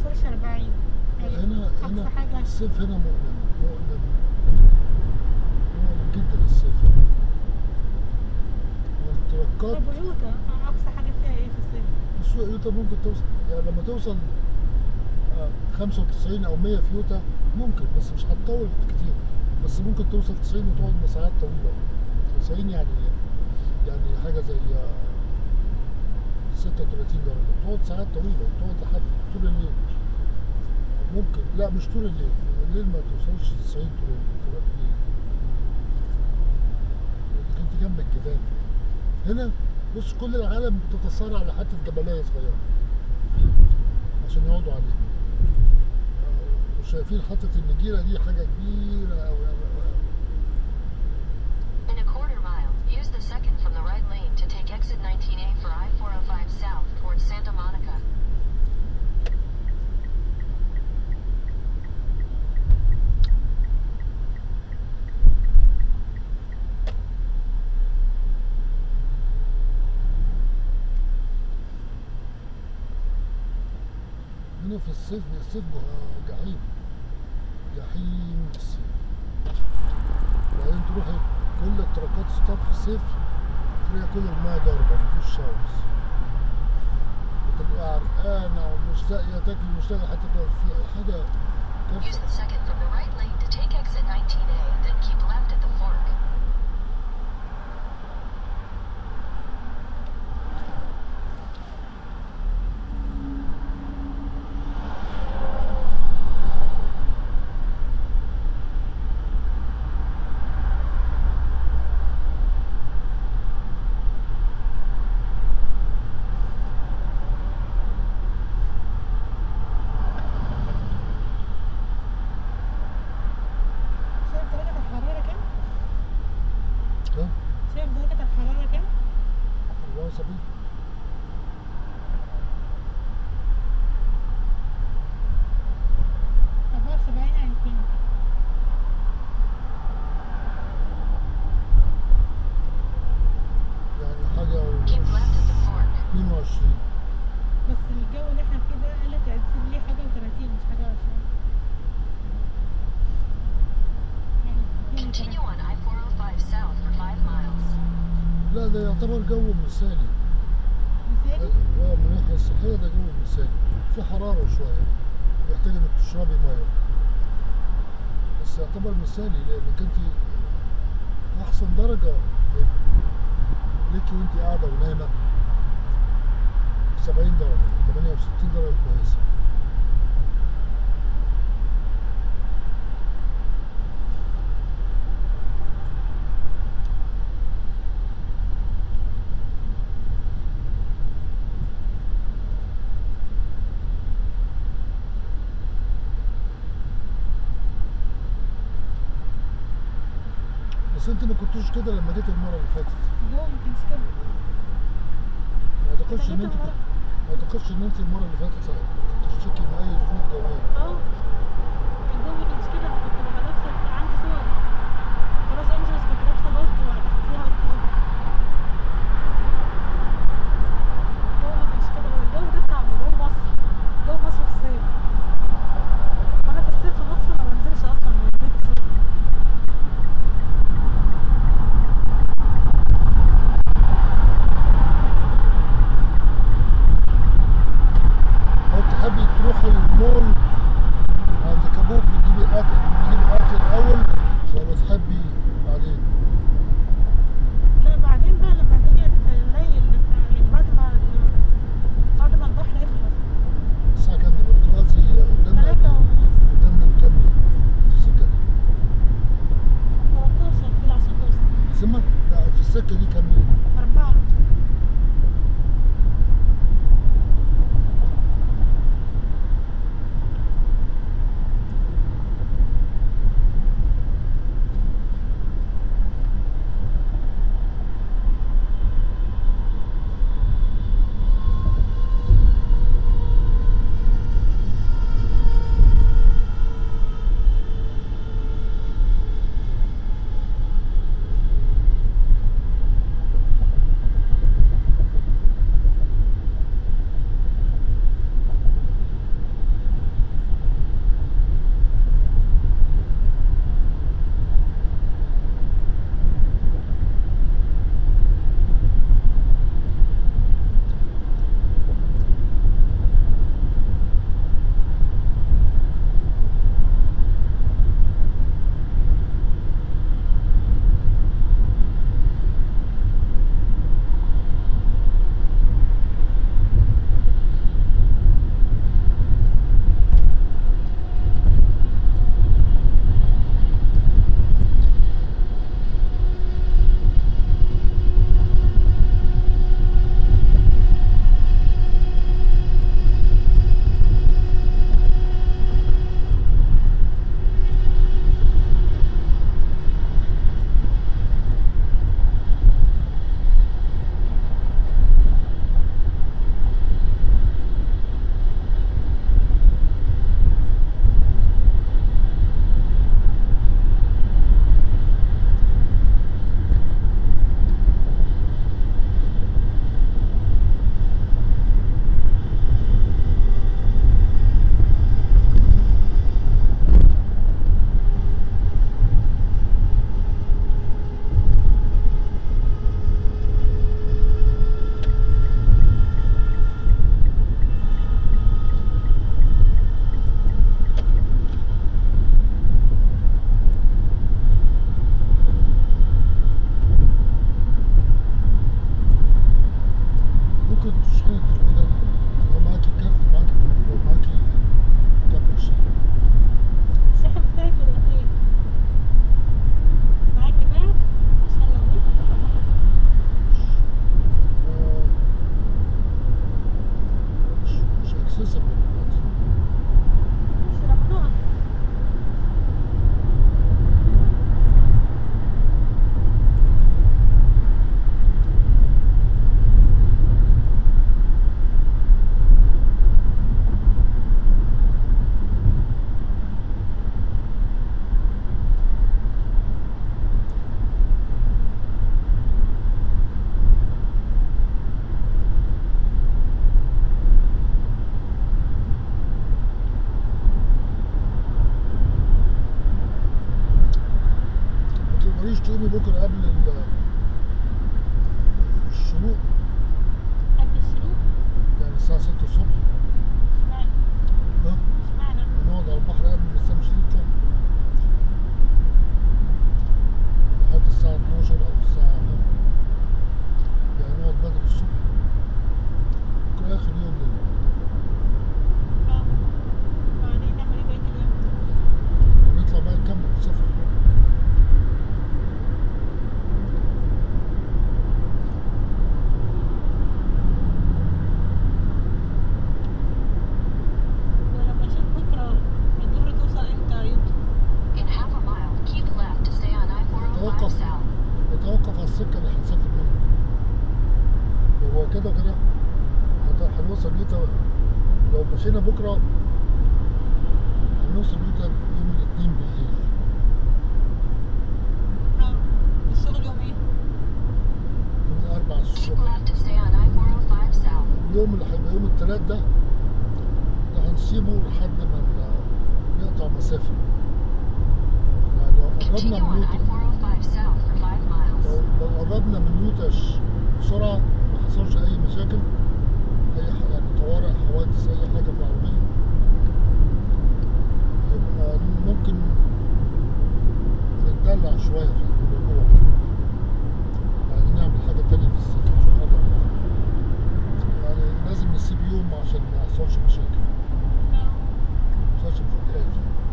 توصلش 40 يعني هنا أقصى هنا حاجة الصيف هنا مؤلم مؤلم مؤلم جدا الصيف هنا والتركات طب ويوتا أقصى حاجة فيها إيه في الصيف؟ السوق يوتا ممكن توصل يعني لما توصل آه، 95 او 100 في يوتا ممكن بس مش هتطول كتير بس ممكن توصل 90 وتقعد مساحات طويله 90 يعني يعني حاجه زي آه، 36 درجه تقعد ساعات طويله تقعد لحد طول الليل ممكن لا مش طول الليل الليل ما توصلش 90 طول طول الليل لأنك انت جنب الجبال هنا بص كل العالم بتتصارع على حته جبليه صغيره عشان يقعدوا عليها آه، وشايفين حته النجيله دي حاجه كبيره قوي قوي قوي In a quarter mile, use the second from the right lane to take exit 19A for I-405 south towards Santa Monica. هنا في الصيف الصيف جه- جحيم جحيم الصيف وبعدين تروحي كل التراكات ستوب في الصيف تلاقي كل الماء ضاربة مفيش شمس وتبقى عرقانة ومش لاقية تاكل مش لاقية حتى تقعد فيها حاجة Use كارثة the second from the right lane to take exit 19A, then keep left at the fork. شايف درجة الحرارة كام؟ ها؟ شايف درجة الحرارة كام؟ 74 74 يعني كام؟ يعني حاجة Keep left at the fork. 22 بس الجو اللي احنا فيه ده قال لك هتسيب ليه حاجة و30 مش حاجة و20 يعني 32. Continue on I-405 south for 5 miles. لا ده يعتبر جو مثالي مثالي اه من الناحية الصحية ده جو مثالي في حرارة شوية محتاج انك تشربي مية بس يعتبر مثالي لانك انت احسن درجة ليكي وانت قاعدة ونايمة 70 درجة 68 درجة كويسة بس انت ما كنتوش كده لما جيت المرة اللي فاتت الجو ما كانش كده ما اعتقدش ان جيت انت المرة- كنت ما اعتقدش ان انت المرة اللي فاتت كنت تشتكي من اي ظروف جوية اه الجو ما كانش كده أنا كنت ببقى لابسة عندي صور في لوس أنجلوس كنت لابسة بلطو وتحتيها الطول الجو ما كانش كده هو الجو ده بتاع جو مصر جو مصر في الصيف وأنا في الصيف في مصر ما بنزلش أصلا من البيت الصيف لو تحبي تروحي المول عند كابوك بتجيبي اكل بتجيبي لسه دلوقتي مش لما نقف ما تقدريش تقومي بكره قبل ال- الشروق قبل الشروق يعني الساعة 6 الصبح اشمعنى ها اشمعنى ونقعد على البحر قبل ما الشمس تطلع لحد الساعة 12 أو الساعة يعني نقعد بدري الصبح بكرة آخر يوم لنا اه وبعدين نعمل ايه بقية اليوم ونطلع بقى نكمل السفر ولما اشوف بكرة الظهر توصل امتى يوم In half a mile, keep left to stay on I-405 توقف South. نتوقف على السكة اللي هنسافر منها هو كده كده هت- هنوصل يوتا لو مشينا بكرة هنوصل يوتا يوم الاثنين بالليل اه الشغل يوم ايه يوم الأربع Keep الصبح left to stay on I-405 South. اليوم اللي هيبقى يوم التلات ده ده هنسيبه لحد ما ن- نقطع مسافة يعني لو قربنا Continue من on يوتا I-405 South for 5 miles. لو لو قربنا من يوتا ش- بسرعة ما حصلش أي مشاكل أي ح- يعني طوارئ حوادث أي حاجة في العربية يبقى ممكن نتدلع شوية في الرجوع يعني نعمل حاجة تانية في السكة مش حاجة يعني لازم نسيب يوم عشان ما يحصلش مشاكل اه ما يحصلش مفاجآت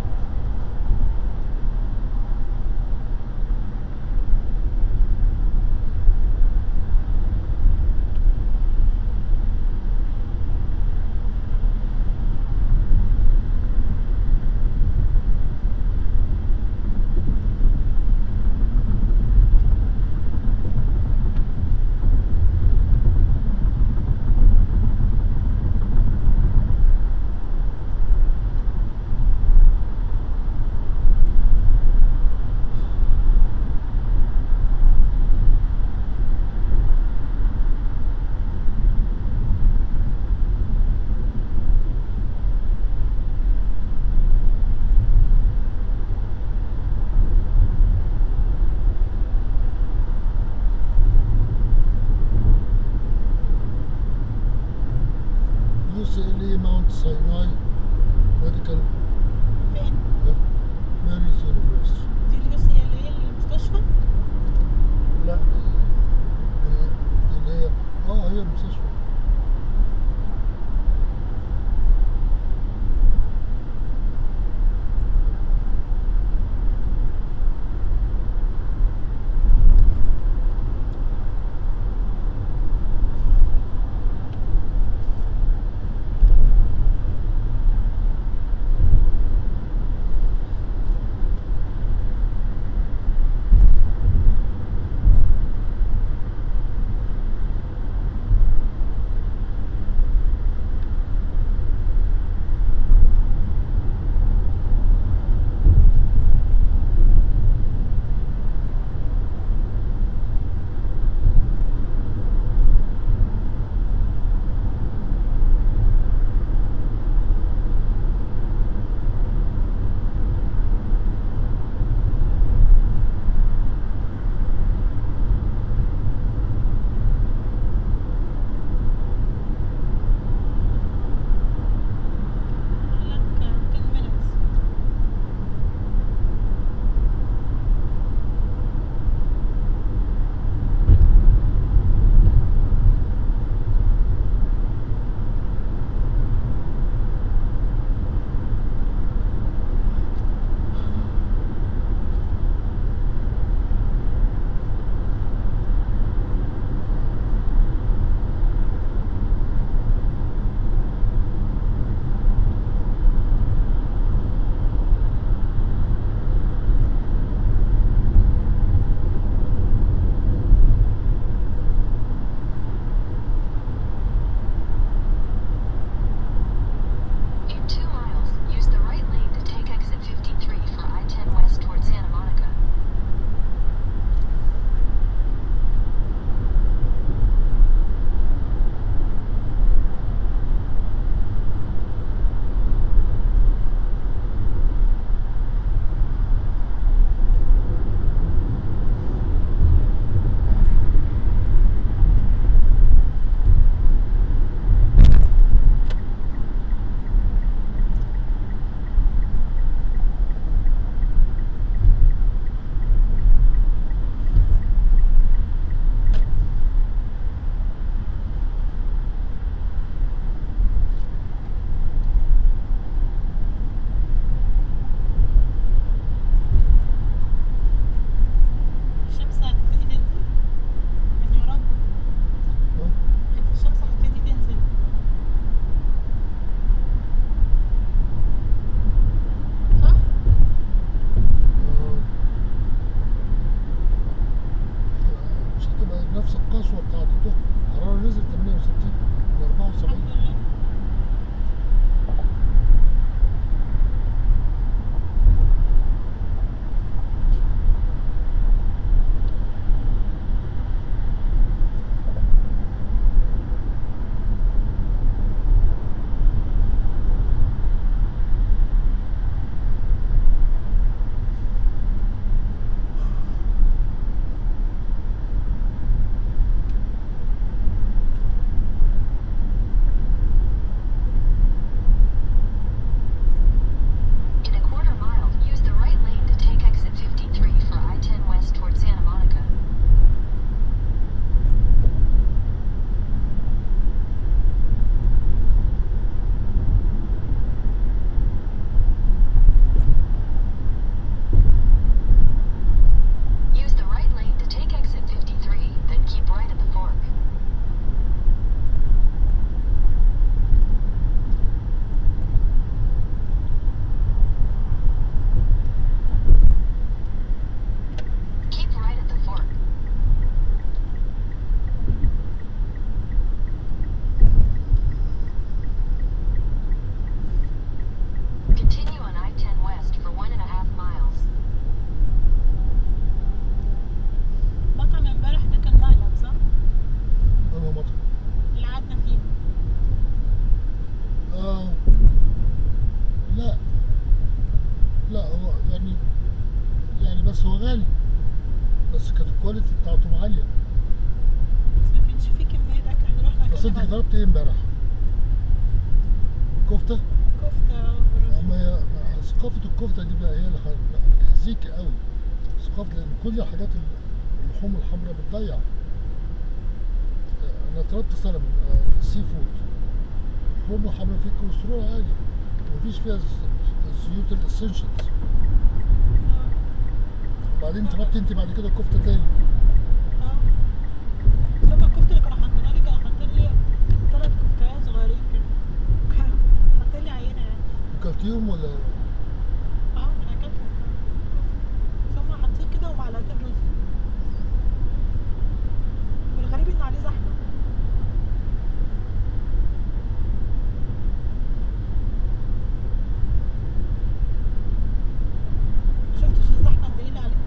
UCLA Mount Sinai Medical فين Mary's University دي اليو سي ال ايه المستشفى لا دي دي اللي هي اه هي المستشفى غالي بس كانت الكواليتي بتاعتهم عاليه بس ما كانش في كمية أكل احنا رحنا بس انت أكلنا جربت ايه امبارح؟ كفته؟ كفتة اما هي ثقافه الكفته دي بقى هي اللي ه- هتأذيكي قوي ثقافه لان كل الحاجات ال- اللحوم الحمراء بتضيع انا اتربت سنه من آه، السي فود اللحوم الحمراء فيه كوليسترول عالي مفيش فيها الز- الزيوت الاسنشلز وبعدين طلبت انت بعد كده كفته تاني اه ثم الكفتة اللي كانوا حاطينها لي كانوا حاطين لي تلات كفتات صغيرين كده كانوا حاطين لي عينة يعني اكلتيهم ولا اه انا اكلت ثم حاطين كده ومعلقتين رز والغريب ان عليه زحمة شفتش الزحمة اللي قايل عليه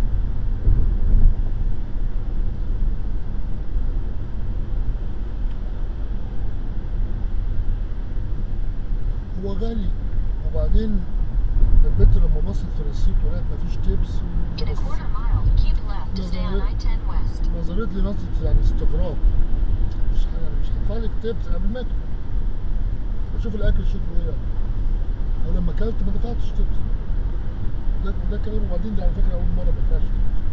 هو غالي وبعدين البنت لما بصت في الريسيت ولقت مفيش تيبس In a بس quarter mile, keep left to No, stay no, on no. I-10 West. نظرت لي نظرة يعني استغراب مش انا مش هدفع لك تيبس قبل ما اكل اشوف الاكل شكله ايه ولما اكلت ما دفعتش تيبس ده ده كلام وبعدين ده على فكره اول مره ما بدفعش تيبس